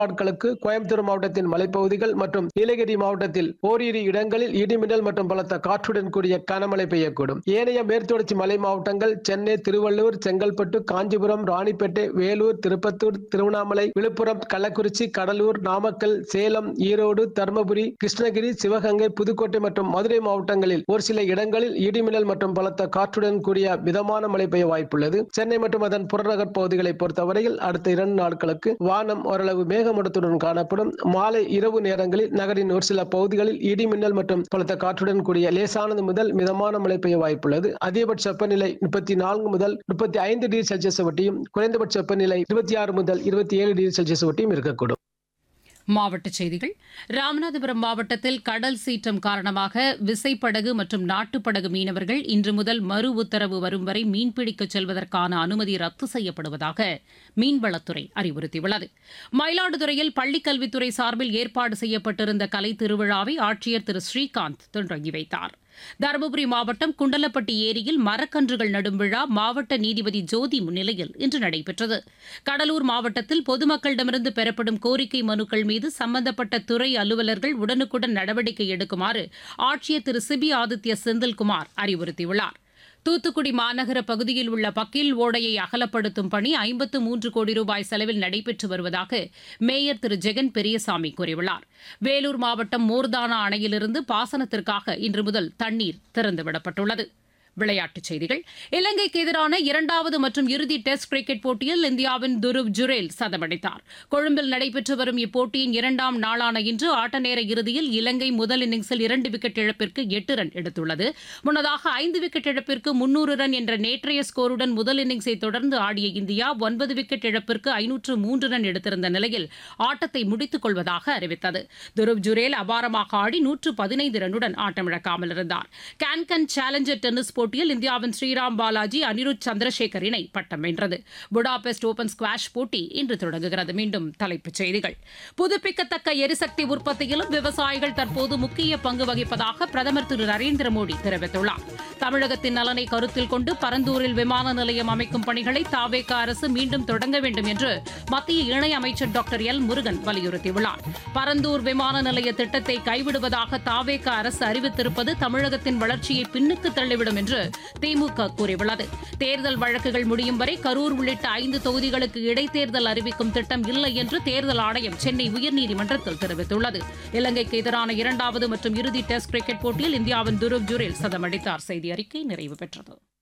நாட்களுக்கு கோயம்புத்தூர் மாவட்டத்தின் மலைப்பகுதிகள் மற்றும் நீலகிரி மாவட்டத்தில் ஓரிரு இடங்களில் இடிமின்னல் மற்றும் பலத்த காற்றுடன் கூடிய கனமழை பெய்யக்கூடும் ஏனைய மேற்குத்தொடர்ச்சி மலை மாவட்டங்கள் சென்னை திருவள்ளூர் செங்கல்பட்டு காஞ்சிபுரம் ராணிப்பேட்டை வேலூர் திருப்பத்தூர் திருவண்ணாமலை விழுப்புரம் கள்ளக்குறிச்சி கடலூர் நாமக்கல் சேலம் ஈரோடு தருமபுரி கிருஷ்ணகிரி சிவகங்கை புதுக்கோட்டை மற்றும் மதுரை மாவட்டங்களில் ஒரு சில இடங்களில் இடிமின்னல் மற்றும் பலத்த காற்றுடன் கூடிய மிதமான மழை பெய்ய வாய்ப்புள்ளது சென்னை மற்றும் அதன் புறநகர் பகுதிகளை பொறுத்தவரையில் அடுத்த இரண்டு நாட்களுக்கு வானம் ஓரளவு மேகமூட்டத்துடன் காணப்படும் மாலை இரவு நேரங்களில் நகரின் ஒரு சில பகுதிகளில் இடி மின்னல் மற்றும் பலத்த காற்றுடன் கூடிய லேசானது முதல் மிதமான மழை பெய்ய வாய்ப்புள்ளது அதிகபட்ச வெப்பநிலை முப்பத்தி நான்கு முதல் முப்பத்தி ஐந்து டிகிரி செல்சியஸ் வட்டியும் குறைந்தபட்ச வெப்பநிலை இருபத்தி ஆறு முதல் இருபத்தி ஏழு டிகிரி செல்சியஸ் வட்டியும் இருக்கக்கூடும் மாவட்டச் செய்திகள் ராமநாதபுரம் மாவட்டத்தில் கடல் சீற்றம் காரணமாக விசைப்படகு மற்றும் நாட்டுப்படகு மீனவர்கள் இன்று முதல் மறு உத்தரவு வரும் வரை மீன்பிடிக்கச் செல்வதற்கான அனுமதி ரத்து செய்யப்படுவதாக மீன்வளத்துறை அறிவுறுத்தியுள்ளது மயிலாடுதுறையில் பள்ளிக்கல்வித்துறை சார்பில் ஏற்பாடு செய்யப்பட்டிருந்த கலை திருவிழாவை ஆட்சியர் திரு ஸ்ரீகாந்த் தொடங்கி வைத்தார் தருமபுரி மாவட்டம் குண்டலப்பட்டி ஏரியில் மரக்கன்றுகள் நடும் விழா மாவட்ட நீதிபதி ஜோதி முன்னிலையில் இன்று நடைபெற்றது கடலூர் மாவட்டத்தில் பொதுமக்களிடமிருந்து பெறப்படும் கோரிக்கை மனுக்கள் மீது சம்பந்தப்பட்ட துறை அலுவலர்கள் உடனுக்குடன் நடவடிக்கை எடுக்குமாறு ஆட்சியர் திரு சிபி ஆதித்ய செந்தில்குமார் அறிவுறுத்தியுள்ளார் தூத்துக்குடி மாநகர பகுதியில் உள்ள பக்கில் ஓடையை அகலப்படுத்தும் பணி ஐம்பத்து மூன்று கோடி ரூபாய் செலவில் நடைபெற்று வருவதாக மேயர் திரு ஜெகன் பெரியசாமி கூறியுள்ளார் வேலூர் மாவட்டம் மோர்தானா அணையிலிருந்து பாசனத்திற்காக இன்று முதல் தண்ணீர் திறந்துவிடப்பட்டுள்ளது விளையாட்டுச் செய்திகள் இலங்கைக்கு எதிரான இரண்டாவது மற்றும் இறுதி டெஸ்ட் கிரிக்கெட் போட்டியில் இந்தியாவின் துருவ் ஜுரேல் சதமடித்தார் கொழும்பில் நடைபெற்று வரும் இப்போட்டியின் இரண்டாம் நாளான இன்று ஆட்ட நேர இறுதியில் இலங்கை முதல் இன்னிங்ஸில் இரண்டு விக்கெட் இழப்பிற்கு எட்டு ரன் எடுத்துள்ளது முன்னதாக ஐந்து விக்கெட் இழப்பிற்கு முன்னூறு ரன் என்ற நேற்றைய ஸ்கோருடன் முதல் இன்னிங்ஸை தொடர்ந்து ஆடிய இந்தியா ஒன்பது விக்கெட் இழப்பிற்கு ஐநூற்று மூன்று ரன் எடுத்திருந்த நிலையில் ஆட்டத்தை முடித்துக் கொள்வதாக அறிவித்தது துருவ் ஜுரேல் அபாரமாக ஆடி நூற்று பதினைந்து ரன்னுடன் ஆட்டமிழக்காமல் இருந்தார் கேன்கன் சேலஞ்சர் டென்னிஸ் போட்டியில் இந்தியாவின் ஸ்ரீராம் பாலாஜி அனிருத் சந்திரசேகர் இணை பட்டம் வென்றது புடாபெஸ்ட் ஓபன் ஸ்குவாஷ் போட்டி இன்று தொடங்குகிறது மீண்டும் தலைப்புச் செய்திகள் புதுப்பிக்கத்தக்க எரிசக்தி உற்பத்தியிலும் விவசாயிகள் தற்போது முக்கிய பங்கு வகிப்பதாக பிரதமர் திரு நரேந்திர மோடி தெரிவித்துள்ளார் தமிழகத்தின் நலனை கருத்தில் கொண்டு பரந்தூரில் விமான நிலையம் அமைக்கும் பணிகளை தாவேக அரசு மீண்டும் தொடங்க வேண்டும் என்று மத்திய இணையமைச்சர் டாக்டர் எல் முருகன் வலியுறுத்தியுள்ளார் பரந்தூர் விமான நிலைய திட்டத்தை கைவிடுவதாக தாவேக அரசு அறிவித்திருப்பது தமிழகத்தின் வளர்ச்சியை பின்னுக்கு தள்ளிவிடும் என்று திமுக கூறியுள்ளது தேர்தல் வழக்குகள் முடியும் வரை கரூர் உள்ளிட்ட ஐந்து தொகுதிகளுக்கு இடைத்தேர்தல் அறிவிக்கும் திட்டம் இல்லை என்று தேர்தல் ஆணையம் சென்னை உயர்நீதிமன்றத்தில் தெரிவித்துள்ளது இலங்கைக்கு எதிரான இரண்டாவது மற்றும் இறுதி டெஸ்ட் கிரிக்கெட் போட்டியில் இந்தியாவின் துருவ் ஜுரேல் சதமடித்தார் செய்தி அறிக்கை நிறைவு பெற்றது